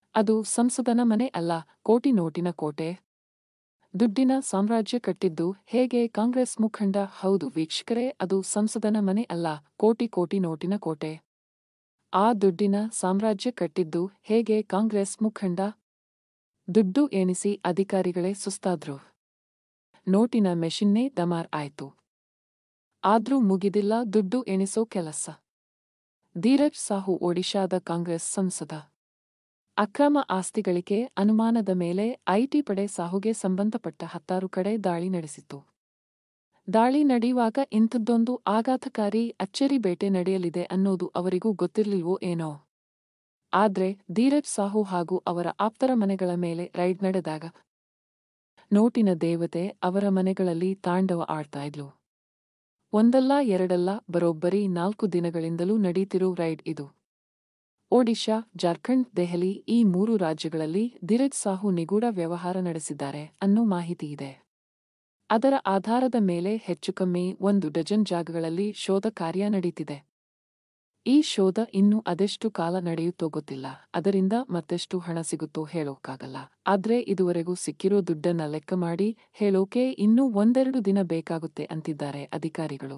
ಅದು ಸಂಸದನ ಮನೆ ಅಲ್ಲ ಕೋಟಿ ನೋಟಿನ ಕೋಟೆ ದುಡ್ಡಿನ ಸಾಮ್ರಾಜ್ಯ ಕಟ್ಟಿದ್ದು ಹೇಗೆ ಕಾಂಗ್ರೆಸ್ ಮುಖಂಡ ಹೌದು ವೀಕ್ಷಕರೇ ಅದು ಸಂಸದನ ಮನೆ ಅಲ್ಲ ಕೋಟಿ ಕೋಟಿ ನೋಟಿನ ಕೋಟೆ ಆ ದುಡ್ಡಿನ ಸಾಮ್ರಾಜ್ಯ ಕಟ್ಟಿದ್ದು ಹೇಗೆ ಕಾಂಗ್ರೆಸ್ ಮುಖಂಡ ದುಡ್ಡು ಎಣಿಸಿ ಅಧಿಕಾರಿಗಳೇ ಸುಸ್ತಾದ್ರು ನೋಟಿನ ಮೆಷಿನ್ನೇ ಡಮಾರ್ ಆಯ್ತು ಆದ್ರೂ ಮುಗಿದಿಲ್ಲ ದುಡ್ಡು ಎಣಿಸೋ ಕೆಲಸ ಧೀರಜ್ ಸಾಹು ಒಡಿಶಾದ ಕಾಂಗ್ರೆಸ್ ಸಂಸದ ಅಕ್ರಮ ಆಸ್ತಿಗಳಿಕೆ ಅನುಮಾನದ ಮೇಲೆ ಐಟಿ ಪಡೆ ಸಾಹುಗೆ ಸಂಬಂಧಪಟ್ಟ ಹತ್ತಾರು ಕಡೆ ದಾಳಿ ನಡೆಸಿತ್ತು ದಾಳಿ ನಡೆಯುವಾಗ ಇಂಥದ್ದೊಂದು ಆಘಾತಕಾರಿ ಅಚ್ಚರಿ ಬೇಟೆ ನಡೆಯಲಿದೆ ಅನ್ನೋದು ಅವರಿಗೂ ಗೊತ್ತಿರ್ಲಿಲ್ವೋ ಏನೋ ಆದ್ರೆ ಧೀರಜ್ ಸಾಹು ಹಾಗೂ ಅವರ ಆಪ್ತರ ಮನೆಗಳ ಮೇಲೆ ರೈಡ್ ನಡೆದಾಗ ನೋಟಿನ ದೇವತೆ ಅವರ ಮನೆಗಳಲ್ಲಿ ತಾಂಡವ ಆಡ್ತಾ ಇದ್ಲು ಒಂದಲ್ಲ ಎರಡಲ್ಲ ಬರೋಬ್ಬರಿ ನಾಲ್ಕು ದಿನಗಳಿಂದಲೂ ನಡೀತಿರೋ ರೈಡ್ ಇದು ಒಡಿಶಾ ಜಾರ್ಖಂಡ್ ದೆಹಲಿ ಈ ಮೂರು ರಾಜ್ಯಗಳಲ್ಲಿ ಧೀರಜ್ ಸಾಹು ನಿಗೂಢ ವ್ಯವಹಾರ ನಡೆಸಿದ್ದಾರೆ ಅನ್ನೋ ಮಾಹಿತಿ ಇದೆ ಅದರ ಆಧಾರದ ಮೇಲೆ ಹೆಚ್ಚುಕಮ್ಮಿ ಒಂದು ಡಜನ್ ಜಾಗಗಳಲ್ಲಿ ಶೋಧ ಕಾರ್ಯ ನಡೀತಿದೆ ಈ ಶೋಧ ಇನ್ನೂ ಅದೆಷ್ಟು ಕಾಲ ನಡೆಯುತ್ತೋ ಗೊತ್ತಿಲ್ಲ ಅದರಿಂದ ಮತ್ತೆಷ್ಟು ಹಣ ಸಿಗುತ್ತೋ ಹೇಳೋಕ್ಕಾಗಲ್ಲ ಆದ್ರೆ ಇದುವರೆಗೂ ಸಿಕ್ಕಿರೋ ದುಡ್ಡನ್ನ ಲೆಕ್ಕ ಮಾಡಿ ಹೇಳೋಕೆ ಇನ್ನೂ ಒಂದೆರಡು ದಿನ ಬೇಕಾಗುತ್ತೆ ಅಂತಿದ್ದಾರೆ ಅಧಿಕಾರಿಗಳು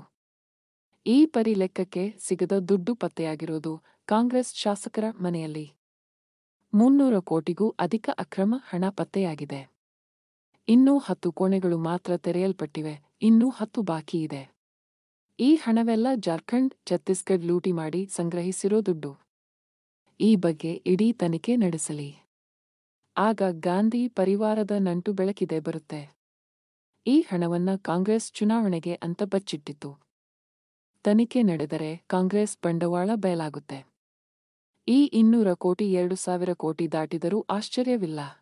ಈ ಪರಿ ಲೆಕ್ಕಕ್ಕೆ ಸಿಗದ ದುಡ್ಡು ಪತ್ತೆಯಾಗಿರೋದು ಕಾಂಗ್ರೆಸ್ ಶಾಸಕರ ಮನೆಯಲ್ಲಿ ಮುನ್ನೂರ ಕೋಟಿಗೂ ಅಧಿಕ ಅಕ್ರಮ ಹಣ ಪತ್ತೆಯಾಗಿದೆ ಇನ್ನೂ ಹತ್ತು ಕೋಣೆಗಳು ಮಾತ್ರ ತೆರೆಯಲ್ಪಟ್ಟಿವೆ ಇನ್ನೂ ಹತ್ತು ಬಾಕಿ ಇದೆ ಈ ಹಣವೆಲ್ಲ ಜಾರ್ಖಂಡ್ ಛತ್ತೀಸ್ಗಢ್ ಲೂಟಿ ಮಾಡಿ ಸಂಗ್ರಹಿಸಿರೋ ದುಡ್ಡು ಈ ಬಗ್ಗೆ ಇಡೀ ತನಿಖೆ ನಡೆಸಲಿ ಆಗ ಗಾಂಧಿ ಪರಿವಾರದ ನಂಟು ಬೆಳಕಿದೆ ಬರುತ್ತೆ ಈ ಹಣವನ್ನ ಕಾಂಗ್ರೆಸ್ ಚುನಾವಣೆಗೆ ಅಂತ ಬಚ್ಚಿಟ್ಟಿತ್ತು ತನಿಖೆ ನಡೆದರೆ ಕಾಂಗ್ರೆಸ್ ಬಂಡವಾಳ ಬಯಲಾಗುತ್ತೆ ಈ ಇನ್ನೂರ ಕೋಟಿ ಎರಡು ಸಾವಿರ ಕೋಟಿ ದಾಟಿದರೂ ಆಶ್ಚರ್ಯವಿಲ್ಲ